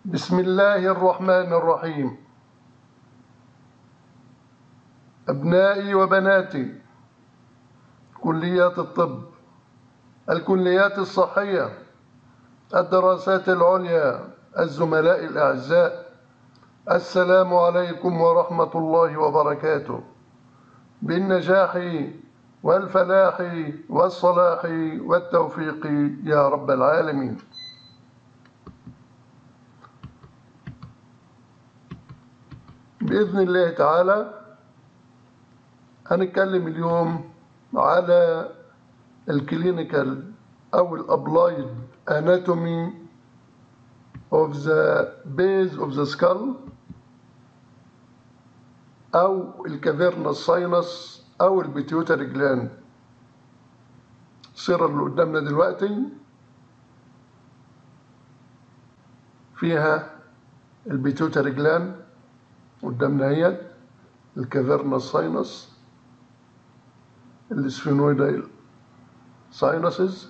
بسم الله الرحمن الرحيم أبنائي وبناتي كليات الطب الكليات الصحية الدراسات العليا الزملاء الأعزاء السلام عليكم ورحمة الله وبركاته بالنجاح والفلاح والصلاح والتوفيق يا رب العالمين بإذن الله تعالى هنتكلم اليوم على الكلينيكال أو الأبلايد anatomy of the base of the skull أو الكافيرنس ساينس أو البيتيوتري جلاند الصورة اللي قدامنا دلوقتي فيها البيتيوتري جلاند قدامنا هي الكافيرنس ساينس السفينويدال ساينسز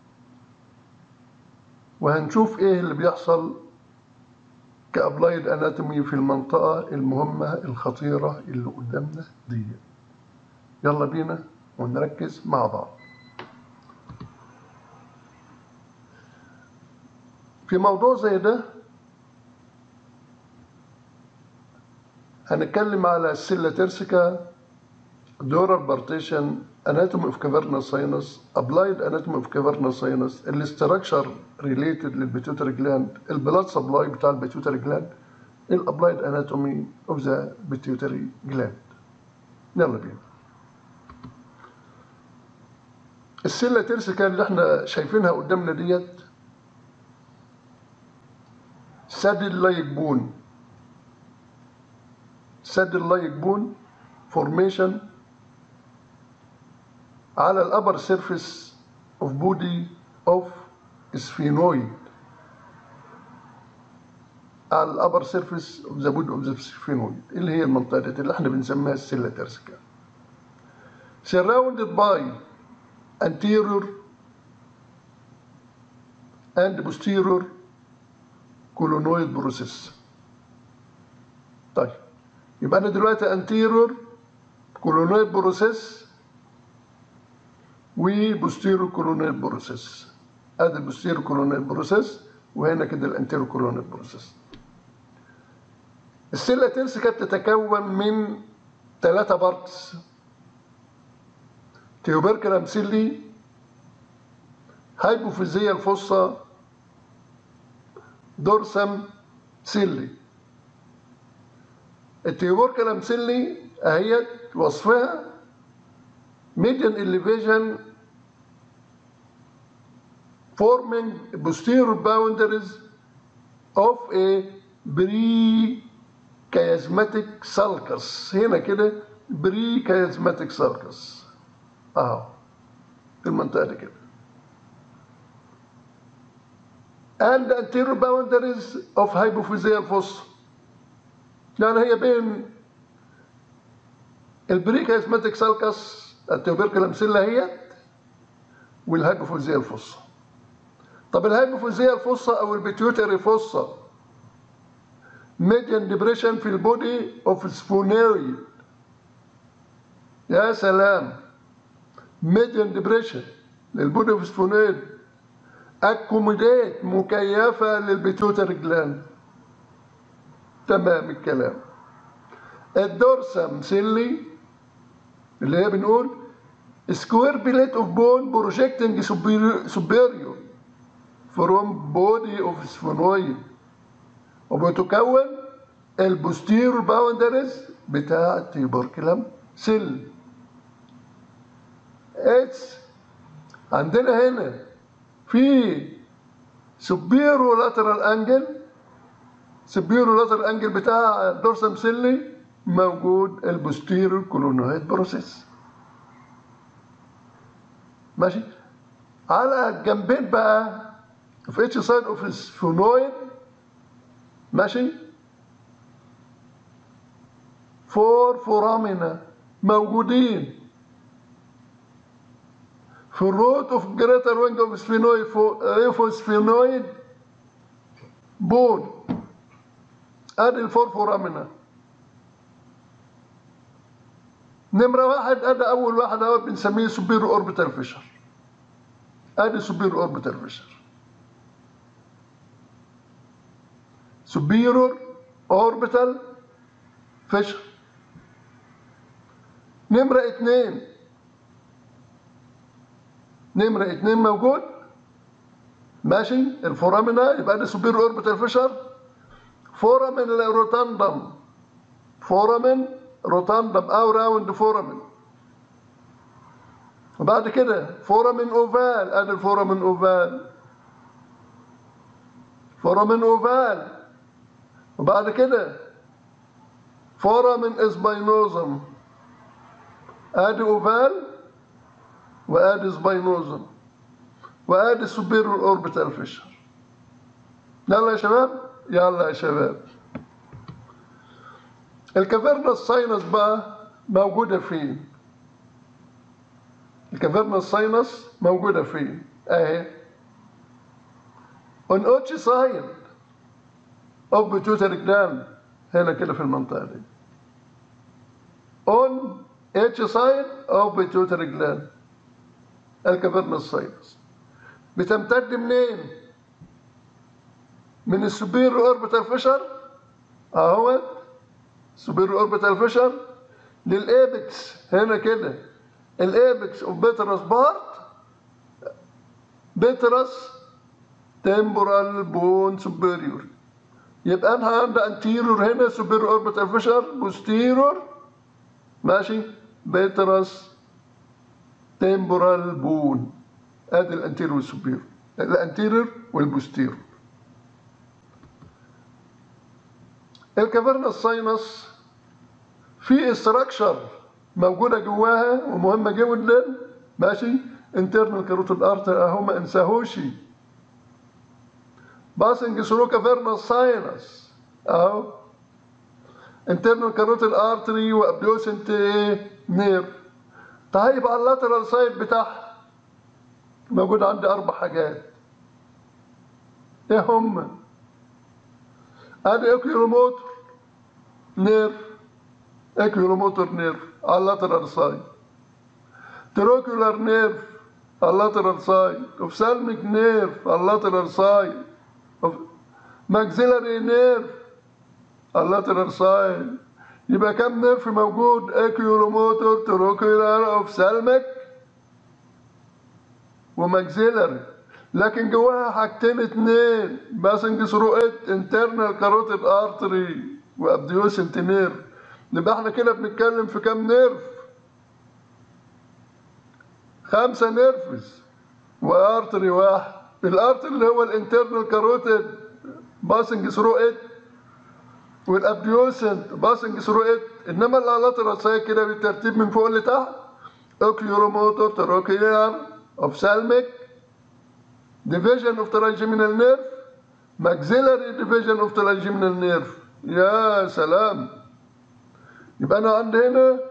وهنشوف ايه اللي بيحصل كابلايد اناتومي في المنطقة المهمة الخطيرة اللي قدامنا دي يلا بينا ونركز مع بعض في موضوع زي ده هنتكلم على السيلا تيرسيكا دورال بارتيشن anatomy of cavernous sinus applied anatomy of cavernous sinus الاستراكشر ريليتد للبيتيوتري جلاند البلاد سبلاي بتاع البيتيوتري جلاند الابلايد اناتومي اوف ذا بيتيوتري جلاند يلا بينا السيلا تيرسيكا اللي احنا شايفينها قدامنا ديت سد اللايك بون سد اللايك بون فورميشن على الأبر سيرفيس of body of sphenoid على الأبر سيرفيس of the body of the sphenoid اللي هي المنطقة دي اللي احنا بنسميها السيلا تيرسيكا surrounded by anterior and posterior colonnoid process طيب يبقى أنا دلوقتي anterior colonnoid process وبوستيرو كولونيل بروسيس ادي البوستيرو كولونيل بروسيس وهنا كده الانتيرو كولونيل بروسيس السيلا تيرسيكا بتتكون من ثلاثة بارتس تيوبركلم سيلي هايبوفيزيا الفصة دورسم سيلي التيوبركلم سيلي اهيت وصفها median elevation forming posterior boundaries of a pre-chiasmatic sulcus هنا كده pre-chiasmatic sulcus اهو في المنطقة دي كده and anterior boundaries of hypophyseal fossa يعني هي بين البريكايزماتيك سالكس التوبركلم سيلا هي والهايبوفوزيا الفصة طب الهايبوفوزيا الفصة او البيتيوتري فصة ميديان ديبريشن في البودي اوف سفونويد يا سلام ميديان ديبريشن للبودي اوف سفونويد اكوموديت مكيفة للبيتيوتري جلاند تمام الكلام الدورسم سيلي اللي هي بنقول سكوير بليت اوف بون بروجيكتنج سوبيريور فروم بودي اوف سفونويد وبتكون البوستيرور باوندريز بتاع التيبركلم سيل اتس عندنا هنا في سوبيرو لاترال انجل سوبيرو لاترال انجل بتاع الدورسم سيلي موجود البوستيرور كولونويد بروسيس ماشي على الجنبين بقى في اتش سايد اوف سفونويد ماشي فور فورامينا موجودين في الروت اوف جريتر وينج اوف سفينويد فوق سفينويد بون ادي الفور فورامنا نمرة واحد ادي اول واحد اهو بنسميه سوبير اوربيتال فيشر ادي سوبير اوربيتال فيشر superior orbital fissure نمرة اتنين نمرة اتنين موجود ماشي الفورامينا يبقى ده superior orbital fissure فورامين روتاندم فورامين روتاندم او راوند فورامين وبعد كده فورامين اوفال ادي الفورامين اوفال فورامين اوفال وبعد كده فورامين اسباينوزم ادي اوفال وادي سباينوزم وادي سوبيرور اوربيتال فيشر يلا يا شباب يلا يا شباب الكافيرنا الساينس بقى موجودة فين الكافيرنا الساينس موجودة فين اهي on each side of pituitary gland هنا كده في المنطقة دي on each side of pituitary gland الكافيرنا الساينس بتمتد منين؟ من السوبير اوربيتال فيشر اهوت سوبير اوربيتال فيشر للايبكس هنا كده الايبكس اوف بيترس بارت بيترس تمبورال بون سوبيريور يبقى انا عندي انتيرور هنا سوبير اوربيتال فيشر بوستيرور ماشي بيترس تمبورال بون ادي الانتيرور والسوبيرور الانتيرور والبوستيرور الكافيرنا الساينس في استراكشر موجوده جواها ومهمه جدا ماشي انترنال كاروتيد ارتر اهو ما انساهوش باسنج ثرو كافيرنا الساينس اهو انترنال كاروتيد ارتري وابدوسنت نير طيب على اللاترال سايد بتاعها موجود عندي اربع حاجات ايه هم ادي اكيولوموتر نيرف اكيولوموتر نيرف على اللاترال سايد تروكولار نيرف على اللاترال سايد اوفسالميك نيرف على اللاترال سايد ماكسيلاري نيرف على اللاترال سايد يبقى كم نيرف موجود اكيولوموتر تروكولار اوفسالميك وماكسيلاري لكن جواها حاجتين اتنين باسنج ثروت انترنال كاروتيد ارتري وابديوسنت نيرف يبقى احنا كده بنتكلم في كام نيرف خمسة نيرفز وارتري واحد الارتري اللي هو الانترنال كاروتيد باسنج ثروت والابديوسنت باسنج ثروت انما اللاترال سايد كده بالترتيب من فوق لتحت اوكيولوموتور تروكيار اوفسالميك division of trigeminal nerve maxillary division of trigeminal nerve يا سلام يبقى انا عندي هنا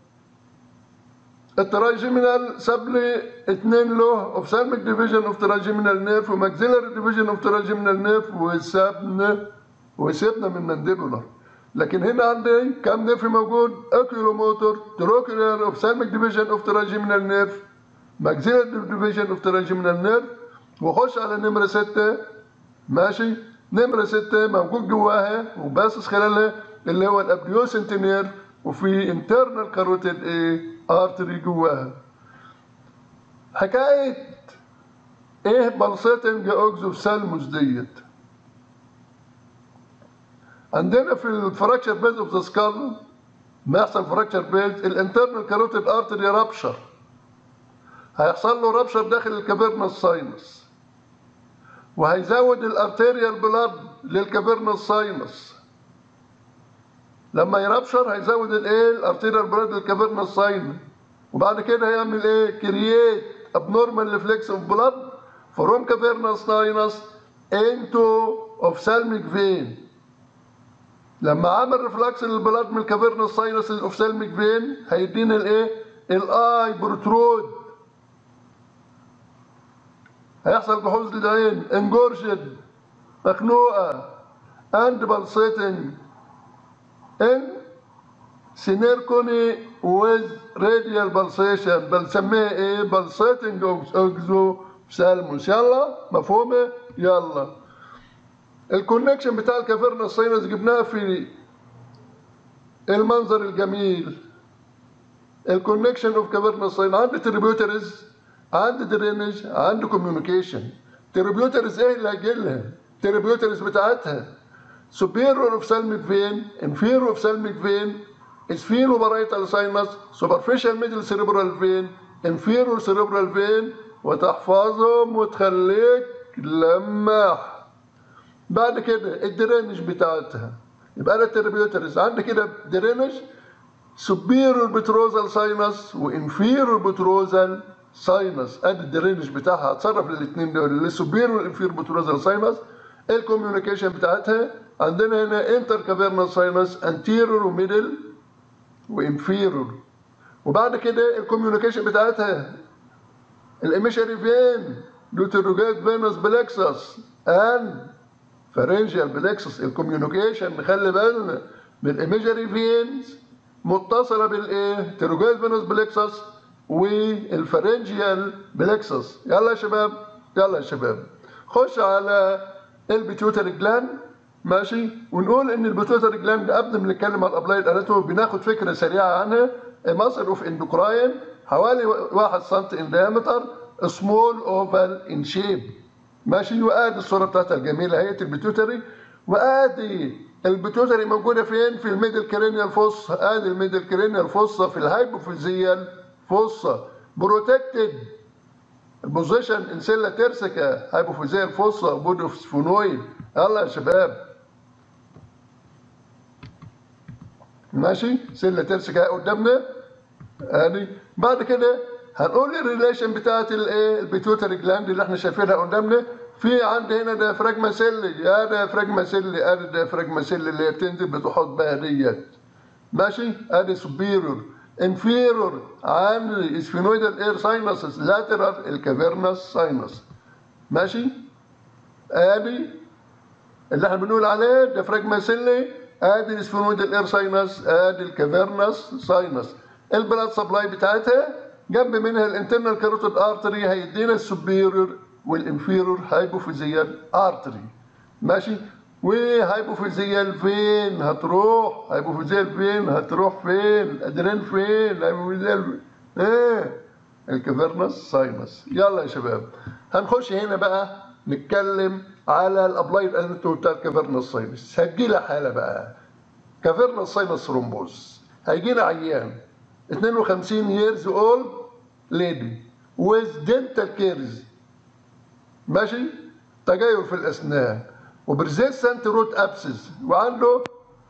التراجيمينال ساب لي اتنين له اوفسالميك ديفيجن اوف تراجيمينال نيرف وماكسيلاري ديفيجن اوف تراجيمينال نيرف وسابنا وسيبنا من مانديبولار لكن هنا عندي كام نيرف موجود اكيولوموتور تروكيولار اوفسالميك ديفيجن اوف تراجيمينال نيرف ماكسيلاري ديفيجن اوف تراجيمينال نيرف وخش على نمرة ستة ماشي نمرة ستة موجود جواها وباصص خلالها اللي هو الابديوسنت نيرف وفي انترنال كاروتيد ايه ارتري جواها حكاية ايه بلسيتنج اوكزوفسالموس ديت عندنا في الفراكشر بيز اوف ذا سكال ما يحصل فراكشر بيز الانترنال كاروتيد ارتري رابشر هيحصل له رابشر داخل الكافيرنا الساينس وهيزود الارتيريال بلاد للكافيرنا الساينس لما يرابشر هيزود الايه الارتيريال بلاد للكافيرنا الساينس وبعد كده هيعمل ايه كرييت ابنورمال ريفلكس اوف بلاد فروم كافيرنا ساينس انتو اوفسالميك فين لما عمل ريفلكس للبلاد من الكافيرنا ساينس للاوفسالميك فين هيدينا الايه الاي بروترود هيحصل جحوظ للعين انجورجد مخنوقه and pulsating in synercony with radial pulsation بنسميها ايه pulsating oxophthalmos يلا مفهومه يلا الكونكشن بتاع الكافيرنا الساينس جبناها في المنظر الجميل الكونكشن اوف كافيرنا الساينس عندي تريبيوترز عندي درينج عندي كوميونيكيشن تريبيوترز ايه اللي هيجيلها تريبيوترز بتاعتها superior ophthalmic vein inferior ophthalmic vein spheroparietal sinus superficial middle cerebral vein inferior cerebral vein وتحفظهم وتخليك لماح بعد كده الدرينج بتاعتها يبقى انا التربيوترز عندي كده درينج superior بتروزال ساينس وانفيرور بتروزال ساينس ادي الدرينج بتاعها هتصرف للاثنين دول اللي superior والانفيرور بتروزال ساينس الكوميونيكيشن بتاعتها عندنا هنا انتر كافيرنال ساينس انتيرور وميدل وانفيرور وبعد كده الكوميونيكيشن بتاعتها الاميشري فين دوتروجات فينوس بلكسس اند فرنجيال بلكسس الكوميونيكيشن نخلي بالنا من الايميجري فينز متصله بالايه تروجات فينوس بلكسس والفرنجيال بلكسس يلا يا شباب يلا يا شباب خش على البيتيوتري جلاند ماشي ونقول ان البيتيوتري جلاند قبل ما نتكلم على الابلايد اناتومي بناخد فكره سريعه عنها مصر اوف اندوكراين حوالي 1 سم ان diameter سمول اوفال ان شيب ماشي وادي الصوره بتاعتها الجميله اهي البيتيوتري وادي البيتيوتري موجوده فين في الميدل كرينيال فوس ادي الميدل كرينيال فوسا في الهايبوفيزيال فوسا بروتكتد البوزيشن ان سيلا تيرسيكا هايبوفيزيال فوسا بودوفسفونويد يلا يا شباب ماشي سيلا تيرسيكا قدامنا ادي بعد كده هنقول الريليشن بتاعت الايه البيتيوتري جلاند اللي احنا شايفينها قدامنا في عندي هنا ديافراجما سيلي يا ديافراجما سيلي ادي ديافراجما سيلي اللي هي بتنزل بتحط بقى ديت ماشي ادي سوبيرور انفيرور عن اسفينويدال اير ساينسز لاترال الكافيرنس ساينس ماشي ادي اللي احنا بنقول عليه ديافراجما سيلي ادي الاسفينويدال اير ساينس ادي الكافيرنس ساينس البلاد سبلاي بتاعتها جنب منها الانترنال كاروتيد ارتري هيدينا السوبيريور والانفيرور هايبوفيزيال ارتري ماشي وهايبوفيزيال فين هتروح هايبوفيزيال فين هتروح فين الادرين فين هايبوفيزيال فين ايه الكافيرنس ساينس يلا يا شباب هنخش هنا بقى نتكلم على الابلايد اناتومي بتاع الكافيرنس ساينس هتجيلها حاله بقى كافيرنس ساينس رومبوز هيجينا عيان 52 years old lady with dental caries ماشي تغير في الاسنان وبرزيستنت روت ابسس وعنده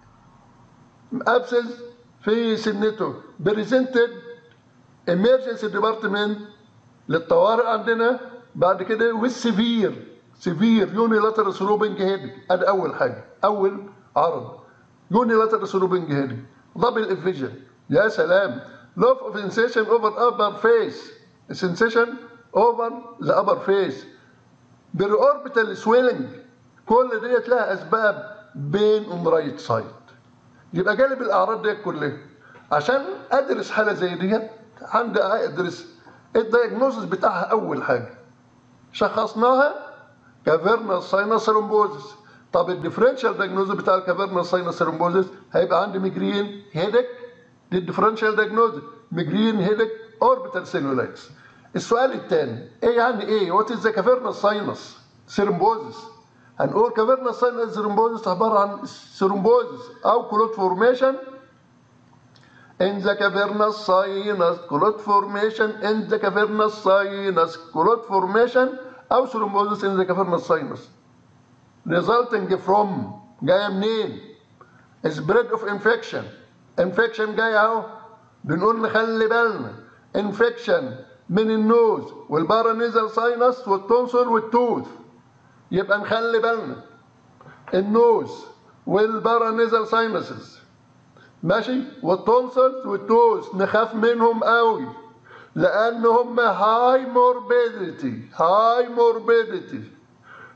ابسس في سنته بريزنتد emergency ديبارتمنت للطوارئ عندنا بعد كده والسيفير سيفير يونيلاترال سروبنج هيدك ادي اول حاجه اول عرض يونيلاترال سروبنج هيدك دبل افيجن يا سلام لوف اوف sensation over upper face sensation over the upper face بالorbital swelling كل ديت لها اسباب بين اون رايت سايد يبقى جالب الاعراض ديت كلها عشان ادرس حاله زي ديت عندي ادرس الدايجنوزس بتاعها اول حاجه شخصناها كافيرنا ساينس رومبوزس طب الديفرنشال دايجنوز بتاع الكافيرنا ساينس رومبوزس هيبقى عندي ميجرين هيدك دي الديفرنشال دايجنوز ميجرين هيدك اوربيتال سيلولايتس السؤال الثاني ايه يعني ايه وات از ذا كافيرنا ساينس سيرومبوزس هنقول كافيرنا ساينس سيرومبوزس عباره عن سيرومبوزس او كلوت فورميشن in the cavernous sinus clot formation in the cavernous sinus clot formation او thrombosis in the cavernous sinus resulting from جايه منين spread of infection infection جايه اهو بنقول نخلي بالنا infection من النوز والبارانيزال ساينس والتونسل والتوث يبقى نخلي بالنا النوز والبارانيزال ساينسز ماشي والتونسلز والتوز نخاف منهم قوي لان هم هاي موربيديتي هاي موربيديتي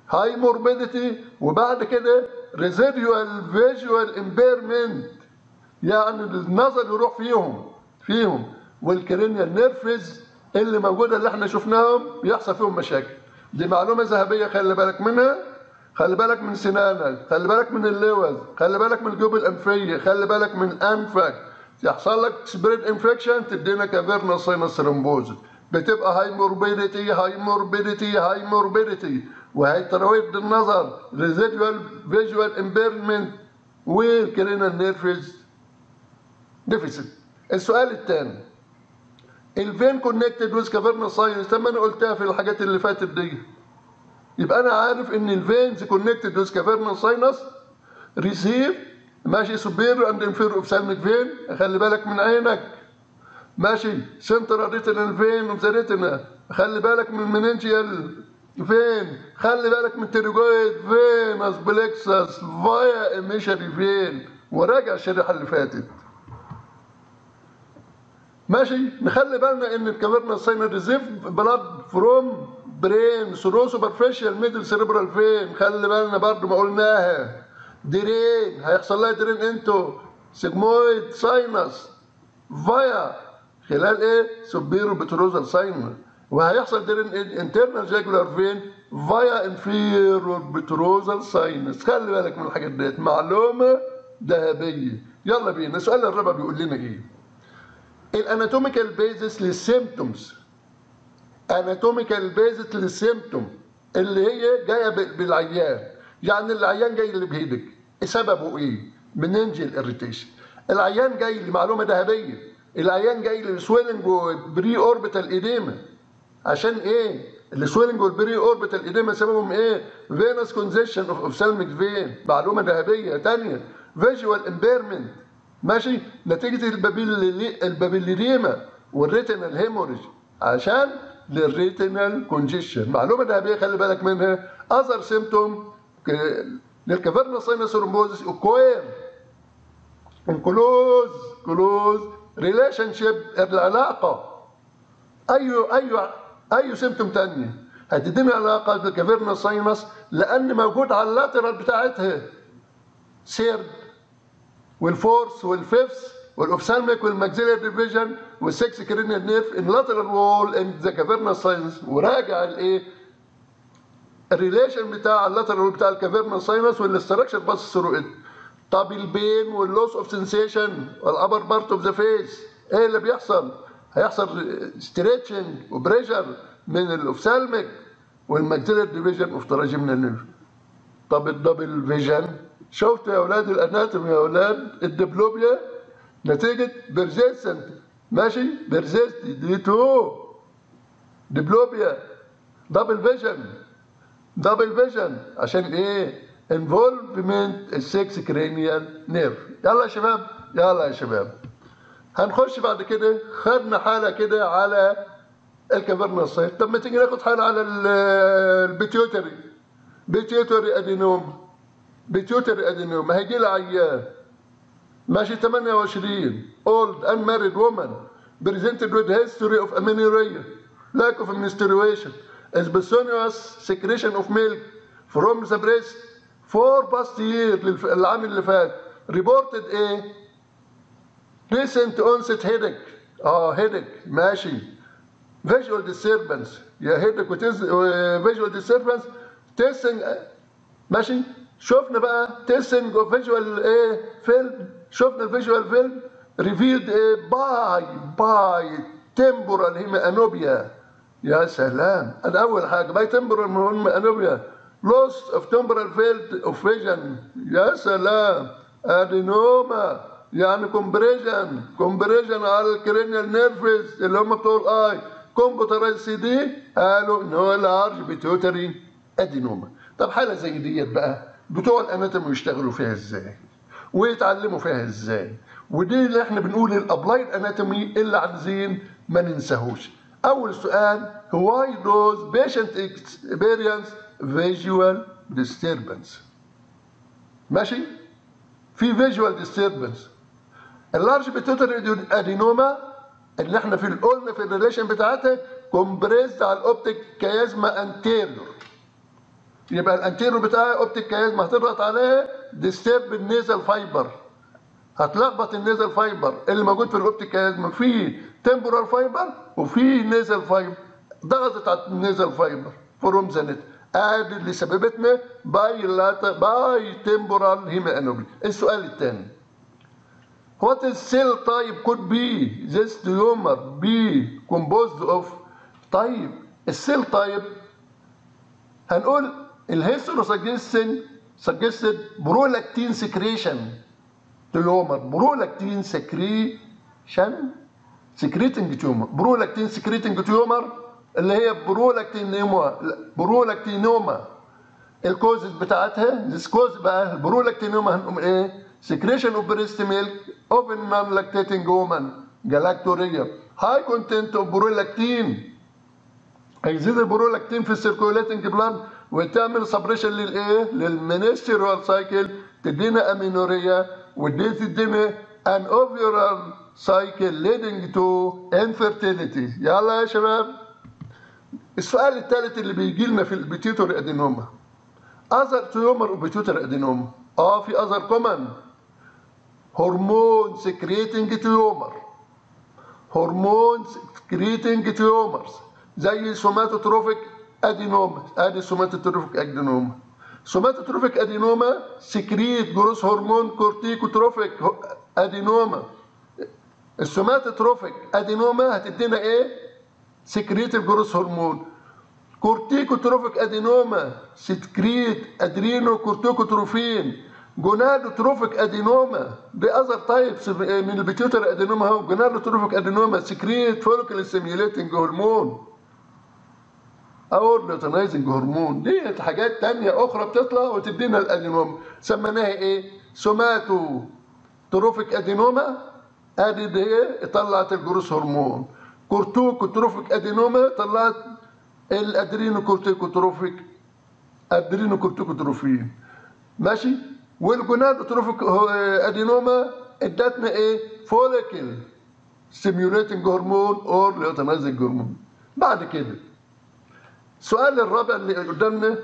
هاي موربيديتي وبعد كده ريزيديوال فيجوال امبيرمنت يعني النظر يروح فيهم فيهم والكرينيال نيرفز اللي موجوده اللي احنا شفناهم يحصل فيهم مشاكل دي معلومه ذهبيه خلي بالك منها خلي بالك من سنانك خلي بالك من اللوز خلي بالك من الجيوب الانفيه خلي بالك من انفك يحصل لك سبريد انفكشن تدينا كافيرنا ساينس ثرومبوزس بتبقى هاي موربيديتي هاي موربيديتي هاي موربيديتي وهي ترويض النظر ريزيدوال فيجوال امبيرمنت والكرينال نيرفز ديفيسيت السؤال الثاني الفين كونكتد ويز كافيرنا ساينس طب ما انا قلتها في الحاجات اللي فاتت دي يبقى انا عارف ان الفينز كونكتد ويز كافيرنا ساينس ريسيف ماشي سوبير اند انفير اوفسالميك فين خلي بالك من عينك ماشي سنترال ريتينال فين اوف ذا ريتينا خلي بالك من المننجيال فين خلي بالك من تيروجويد فينس بلكسس فايا ايميشري فين وراجع الشريحه اللي فاتت ماشي نخلي بالنا ان الكافيرنا ساينال ريزيف بلاد فروم برين سرو سوبرفيشال ميدل سيريبرال فين خلي بالنا برضو ما قلناها درين هيحصل لها درين انتو سيجمويد ساينس فايا خلال ايه سوبيرو بتروزال ساينس وهيحصل درين انترنال جاكولار فين فايا انفيرور بتروزال ساينس خلي بالك من الحاجات ديت معلومه ذهبيه يلا بينا السؤال الرابع بيقول لنا ايه الاناتوميكال بيزس للسيمتومز اناتوميكال بيزس للسيمتوم اللي هي جايه بالعيان يعني العيان جاي اللي بايدك سببه ايه مننجل اريتيشن العيان جاي لمعلومه ذهبيه العيان جاي للسويلنج وبري اوربيتال ايديما عشان ايه السويلنج والبري اوربيتال ايديما سببهم ايه فينس كونزيشن اوف اوفسالميك فين معلومه ذهبيه ثانيه فيجوال امبيرمنت ماشي نتيجه البابيل البابيليديما والريتينال هيموريج عشان للريتينال كونجيشن معلومه ذهبيه خلي بالك منها اذر سيمتوم للكافيرنا ساينس رومبوزس اوكوير ان كلوز كلوز ريليشن شيب العلاقه اي اي اي سيمتوم تانية هتديني علاقه بالكافيرنا ساينس لان موجود على اللاترال بتاعتها سيرد والفورس والفيفث والاوفسالميك والماكسيلر ديفيجن والسكس كرينيال نيرف ان لاترال وول ان ذا كافيرنا ساينس وراجع الايه الريليشن بتاع اللاترال بتاع الكافيرنا ساينس والاستراكشر باس ثرو ات طب البين واللوس اوف سنسيشن والابر بارت اوف ذا فيس ايه اللي بيحصل؟ هيحصل ستريتشنج وبريشر من الاوفسالميك والماكسيلر ديفيجن اوف تراجمنا نيرف طب الدبل فيجن شفتوا يا اولاد الاناتومي يا اولاد الدبلوبيا نتيجه بيرزيستنت ماشي بيرزيست دي 2 دبلوبيا دبل فيجن دبل فيجن عشان ايه انفولفمنت السكس كرينيال نيرف يلا يا شباب يلا يا شباب هنخش بعد كده خدنا حاله كده على الكافيرنا الصيف طب ما تيجي ناخد حاله على البيتيوتري بيتيوتري ادينوم بيتيوتري ادينوم هيجي لي عيان ماشي 28 old unmarried woman presented with history of amenorrhea lack of menstruation spontaneous secretion of milk from the breast for past year العام اللي فات reported ايه recent onset headache اه headache ماشي visual disturbance يا headache وتز visual disturbance testing ماشي شفنا بقى تيستنج اوف فيجوال ايه فيلم شفنا الفيجوال فيلم ريفيلد ايه باي باي تمبورال هيما انوبيا يا سلام انا اول حاجه باي تمبورال هيما انوبيا لوس اوف تمبورال فيلد اوف فيجن يا سلام ادينوما يعني كومبريجن كومبريجن على الكرينيال نيرفز اللي هم بتوع الاي كمبيوتر سي دي قالوا ان هو لارج بيتوتري ادينوما طب حاله زي ديت بقى بتوع الاناتومي يشتغلوا فيها ازاي ويتعلموا فيها ازاي ودي اللي احنا بنقول الابلايد اناتومي اللي عايزين ما ننساهوش اول سؤال why does patient experience visual disturbance ماشي في visual disturbance اللارج بيتوتري ادينوما اللي احنا في قلنا في الريليشن بتاعتها كومبريسد على الاوبتيك كيازما انتيريور يبقى الانتيرو بتاعي اوبتيك كيازم هتضغط عليه ديسترب النيزل فايبر هتلخبط النيزل فايبر اللي موجود في الاوبتيك كيازم في تمبورال فايبر وفي نيزل فايبر ضغطت على النيزل فايبر فروم ذا نت ادي اللي سببتنا باي لاتا باي تمبورال هيمانوبلي السؤال الثاني What is cell type could be this tumor be composed of طيب السيل تايب هنقول الهيستورو سجستن سجستد برولاكتين سكريشن تيومر برولاكتين سكريشن سكريتنج تيومر برولاكتين سكريتنج تيومر اللي هي برولاكتينوما برولاكتينوما الكوزز بتاعتها الكوز بقى البرولاكتينوما هنقوم ايه سكريشن اوف بريست ميلك اوف نون لاكتيتنج وومن جلاكتوريا هاي كونتنت اوف برولاكتين هيزيد البرولاكتين في السيركوليتنج بلان وتعمل سبريشن للايه للمينستريال سايكل تدينا امينوريا ودي تدينا ان اوفيرال سايكل ليدنج تو انفيرتيليتي يلا يا شباب السؤال الثالث اللي بيجي لنا في البيتيوتر ادينوما اذر تيومر وبيتيوتر ادينوما اه في اذر كومن هرمون سكريتنج تيومر هرمون سكريتنج تيومرز زي سوماتوتروفيك ادينوما ادي سوماتوتروفيك ادينوما سوماتوتروفيك ادينوما سكريت جروس هرمون كورتيكوتروفيك ادينوما السوماتوتروفيك ادينوما هتدينا ايه سكريت الجروس هرمون كورتيكوتروفيك ادينوما سكريت ادرينو كورتيكوتروفين جونادوتروفيك ادينوما دي اذر تايبس من البيتيوتر ادينوما اهو جونادوتروفيك ادينوما سكريت فوليكل ستيميوليتنج هرمون او لوتنايزنج هرمون دي حاجات تانية اخرى بتطلع وتدينا الادينوما سميناها ايه سوماتو تروفيك ادينوما ادي دي هي طلعت الجروس هرمون كورتوكوتروفيك ادينوما طلعت الادرينو كورتيكوتروفيك ادرينو كورتيكوتروفين ماشي والجونادوتروفيك ادينوما ادتنا ايه فوليكل ستيميوليتنج هرمون اور لوتنايزنج هرمون بعد كده السؤال الرابع اللي قدامنا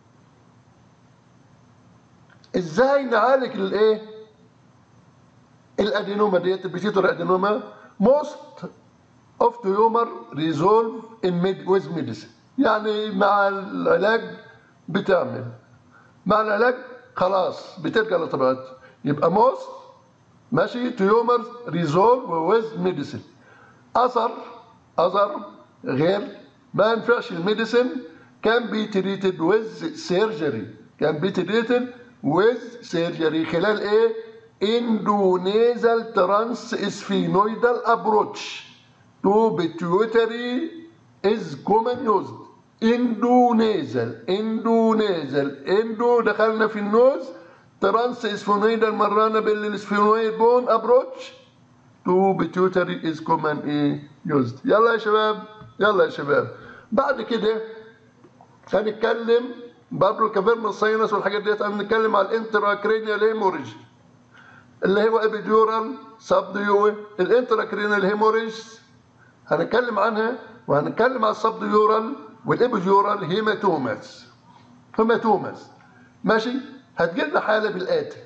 ازاي نعالج الايه الادينوما ديت البيتيتور ادينوما most of tumor resolve in med with medicine يعني مع العلاج بتعمل مع العلاج خلاص بترجع لطبيعتها يبقى most ماشي تيومرز resolve with medicine اثر اثر غير ما ينفعش الميديسن كان بي تريتد ويز سيرجري كان بي تريتد ويز سيرجري خلال ايه اندونيزال ترانس اسفينويدال ابروتش تو بيتيوتري از كومن يوزد اندونيزال اندونيزال اندو دخلنا في النوز ترانس اسفينويدال مرانا بالاسفينويد بون ابروتش تو بيتيوتري از كومن ايه يوزد يلا يا شباب يلا يا شباب بعد كده هنتكلم برضه الكافيرنا الساينس والحاجات ديت هنتكلم على الانتراكرينيال هيموريج اللي هو ابيديورال سبديو الانتراكرينيال هيموريج هنتكلم عنها وهنتكلم على السبديورال والابيديورال هيماتوماس هيماتوماس ماشي هتجيلنا حاله بالاتي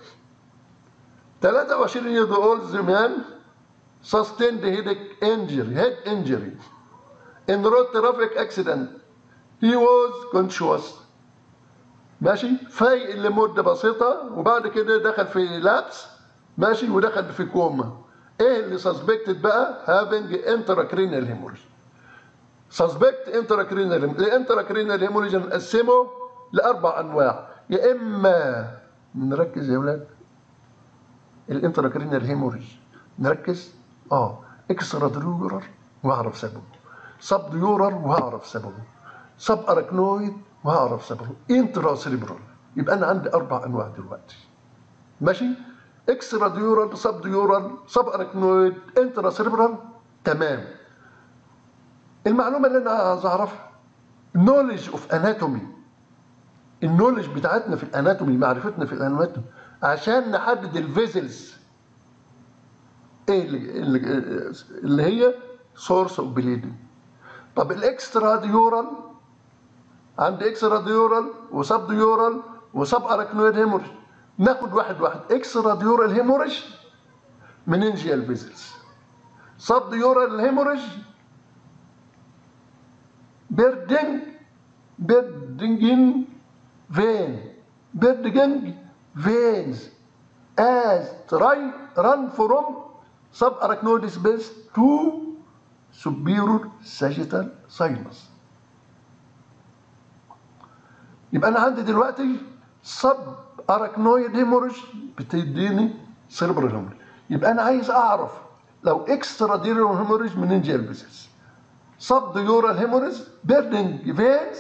23 year old man sustained headache injury head injury in road traffic accident he was conscious ماشي فايق لمدة بسيطة وبعد كده دخل في لابس ماشي ودخل في كوما ايه اللي سسبكتد بقى having intracranial hemorrhage سسبكت intracranial الانتراكرينال هيموريج نقسمه لاربع انواع يا اما نركز يا ولاد الانتراكرينال هيموريج نركز اه اكسترا دريورر واعرف سببه سب ديورر وهعرف سببه سب اراكنويد وهعرف سببه انترا سيريبرال يبقى انا عندي اربع انواع دلوقتي ماشي اكسترا ديورال سب ديورال سب اراكنويد انترا سيريبرال تمام المعلومه اللي انا عايز اعرفها knowledge اوف اناتومي النولج بتاعتنا في الاناتومي معرفتنا في الاناتومي عشان نحدد الفيزلز ايه اللي, اللي هي سورس اوف بليدنج طب الاكسترا ديورال عندي اكسترا ديورال وسب ديورال وسب اراكنويد هيموريج ناخد واحد واحد اكسترا ديورال هيموريج مننجيال فيزلز سب ديورال هيموريج بيردنج بيردنجين فين بيردنج فينز as try run from subarachnoid space to superior sagittal sinus يبقى انا عندي دلوقتي سب اراكنويد هيموريج بتديني سيربرال هيموريج يبقى انا عايز اعرف لو اكسترا ديورال هيموريج مننجيال فيسس سب ديورال هيموريج بيردنج فينز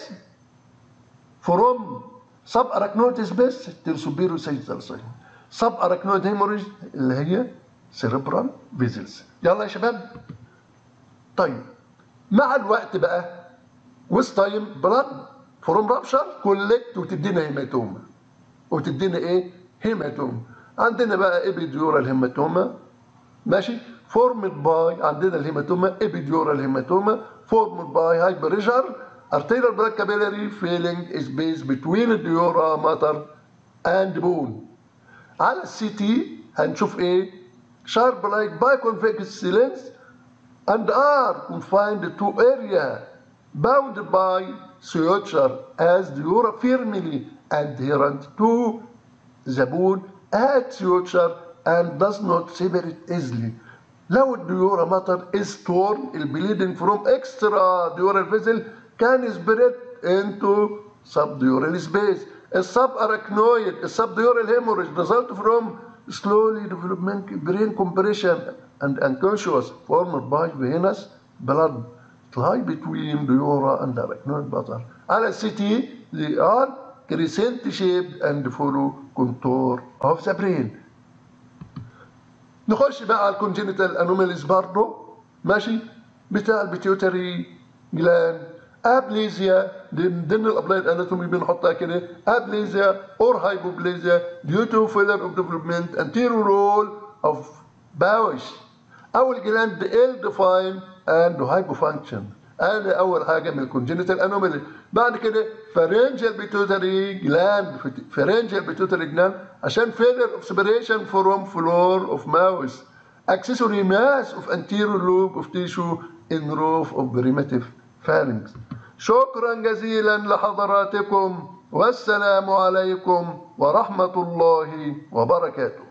فروم سب اراكنويد سبيس تو سوبيرو ساجيتال ساين سب اراكنويد هيموريج اللي هي سيربرال فيزلز يلا يا شباب طيب مع الوقت بقى ويز تايم بلاد فروم رابشر كولكت وتدينا هيماتوما وتدينا ايه هيماتوما عندنا بقى ابيديورال هيماتوما ماشي فورمد باي عندنا الهيماتوما ابيديورال هيماتوما فورمد باي هاي بريشر arterial blood capillary filling space between the dura mater and bone على السي تي هنشوف ايه sharp like biconvex lens and are confined to area bounded by suture as the dura firmly adherent to the bone at suture and does not separate easily لو الديورا ماتر is torn البليدنج from extra dural vessel can spread into subdural space السب arachnoid السبديورال hemorrhage result from slowly development brain compression and unconscious formed by venous blood lie between the dura and the arachnoid matter على السي تي they are crescent shaped and follow contour of the brain نخش بقى على الكونجينيتال انوماليز برضه ماشي بتاع البيتيوتري جلاند ابليزيا من ضمن الابلايد اناتومي بنحطها كده ابليزيا اور هايبوبليزيا ديو تو فيلر اوف ديفلوبمنت انتيرو رول اوف باوش اول جلاند ال ديفاين اند هايبو فانكشن ادي اول حاجه من الكونجينيتال انومالي بعد كده فارنجال بيتوتري جلاند فارنجال بيتوتري جلاند عشان فيلر اوف سيبريشن فروم فلور اوف ماوس accessory mass of anterior lobe of tissue in roof of primitive pharynx شكرا جزيلا لحضراتكم والسلام عليكم ورحمة الله وبركاته